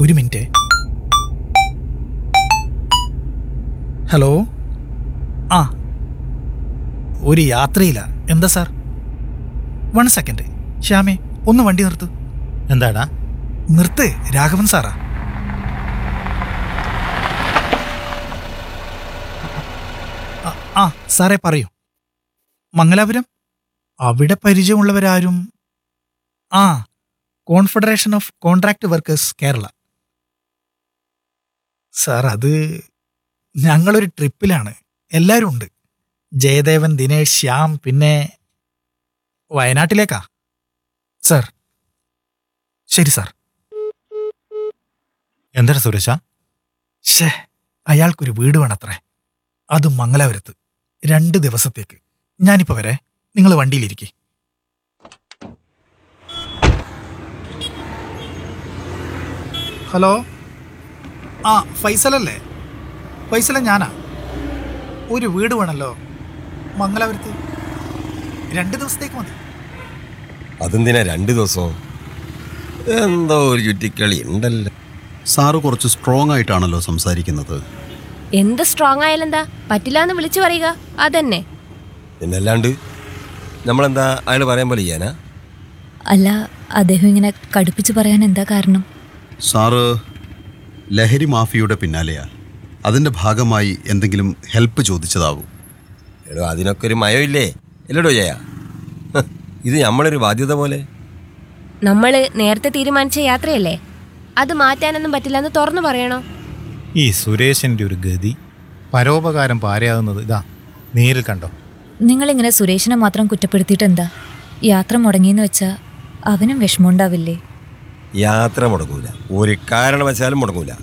ഒരു minute hello ആ ഒരു യാത്രയില്ല എന്താ സാർ വൺ സെക്കൻഡ് ശ്യാമേ ഒന്ന് വണ്ടി നിർത്ത് എന്താടാ നിർത്ത് രാഘവൻ സാറാ ആ, ആ സാറേ പറയൂ മംഗലാപുരം അവിടെ പരിചയമുള്ളവരാരും ആ confederation of contract workers Kerala sir അത് ഞങ്ങളൊരു ട്രിപ്പിലാണ് എല്ലാവരും ഉണ്ട് ജയദേവൻ ദിനേഷ് ശ്യാം പിന്നെ വയനാട്ടിലേക്കാ സാർ ശരി സാർ എന്താടാ സുരേഷ ഷേ അയാൾക്കൊരു വീട് വേണത്രേ അതും മംഗലാപുരത്ത് രണ്ട് ദിവസത്തേക്ക് ഞാനിപ്പോ വരെ നിങ്ങൾ വണ്ടിയിലിരിക്കെ ഹലോ ആ ഫൈസലല്ലേ ഫൈസല ഞാനാ ഒരു വീട് വേണമല്ലോ മംഗലാപുരത്ത് രണ്ട് ദിവസത്തേക്ക് മതി അതെന്തിനാ രണ്ട് ദിവസവും എന്തോ ഒരു ചുറ്റിക്കളി ഉണ്ടല്ലോ സാറ് കുറച്ച് സ്ട്രോങ് ആയിട്ടാണല്ലോ സംസാരിക്കുന്നത് എന്ത് സ്ട്രോങ് ആയാലെന്താ പറ്റില്ലാന്ന് വിളിച്ചു പറയുക അതന്നെ പിന്നല്ലാണ്ട് നമ്മളെന്താ അയാൾ പറയാൻ പോലെ ചെയ്യാനാ അല്ല അദ്ദേഹം ഇങ്ങനെ കടുപ്പിച്ച് പറയാൻ എന്താ കാരണം സാറ് ലഹരി മാഫിയയുടെ പിന്നാലെയാ അതിൻ്റെ ഭാഗമായി എന്തെങ്കിലും ഹെൽപ്പ് ചോദിച്ചതാവും എടോ അതിനൊക്കെ ഒരു മയമില്ലേ എല്ലടോ ജയ ഹ്, ഇത് നമ്മളൊരു ബാധ്യത പോലെ നമ്മള് നേരത്തെ തീരുമാനിച്ച യാത്രയല്ലേ അത് മാറ്റാനൊന്നും പറ്റില്ലെന്ന് തുറന്നു പറയണോ ഈ സുരേഷിന്റെ ഒരു ഗതി പരോപകാരം പാരയാകുന്നത് ഇതാ നേരിൽ കണ്ടോ നിങ്ങളിങ്ങനെ സുരേഷിനെ മാത്രം കുറ്റപ്പെടുത്തിയിട്ട് എന്താ യാത്ര മുടങ്ങിയെന്ന് വെച്ചാൽ അവനും വിഷമമുണ്ടാവില്ലേ യാത്ര മുടങ്ങൂല ഒരു കാരണവശാലും മുടങ്ങൂല